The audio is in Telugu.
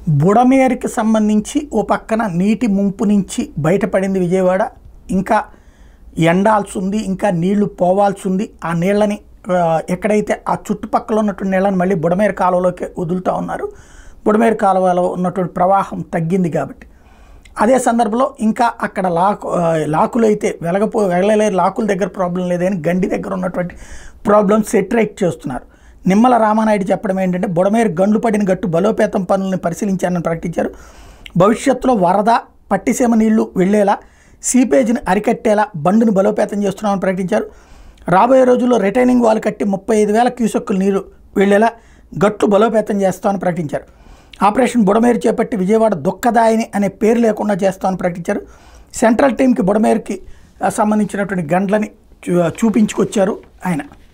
బుడమేరుకి సంబంధించి ఓ పక్కన నీటి ముంపు నుంచి బయటపడింది విజయవాడ ఇంకా ఎండాల్సి ఉంది ఇంకా నీళ్లు పోవాల్సి ఉంది ఆ నీళ్ళని ఆ, ఎక్కడైతే ఆ చుట్టుపక్కల ఉన్నటువంటి నీళ్ళని మళ్ళీ బుడమేరు కాలువలోకి వదులుతూ ఉన్నారు బుడమేరు కాలువలో ఉన్నటువంటి ప్రవాహం తగ్గింది కాబట్టి అదే సందర్భంలో ఇంకా అక్కడ లాకు ఆ, లాకులు అయితే వెలగపో వెళ్ళలేరు లాకుల దగ్గర ప్రాబ్లం లేదని గండి దగ్గర ఉన్నటువంటి ప్రాబ్లమ్ సెటరేట్ చేస్తున్నారు నిమ్మల రామానాయుడు చెప్పడం ఏంటంటే బుడమేరు గండ్లు పడిన గట్టు బలోపేతం పనులను పరిశీలించారని ప్రకటించారు భవిష్యత్తులో వరద పట్టిసీమ నీళ్లు వెళ్లేలా సీపేజ్ని అరికట్టేలా బండును బలోపేతం చేస్తున్నామని ప్రకటించారు రాబోయే రోజుల్లో రిటైనింగ్ వాల్ కట్టి ముప్పై ఐదు వేల క్యూసెక్కుల నీరు వెళ్లేలా గట్టు బలోపేతం చేస్తామని ప్రకటించారు ఆపరేషన్ బుడమేరు చేపట్టి విజయవాడ దుఃఖదాయిని అనే పేరు లేకుండా చేస్తామని ప్రకటించారు సెంట్రల్ టీంకి బుడమేరుకి ఆ, సంబంధించినటువంటి గండ్లని చూ- చూపించుకొచ్చారు ఆయన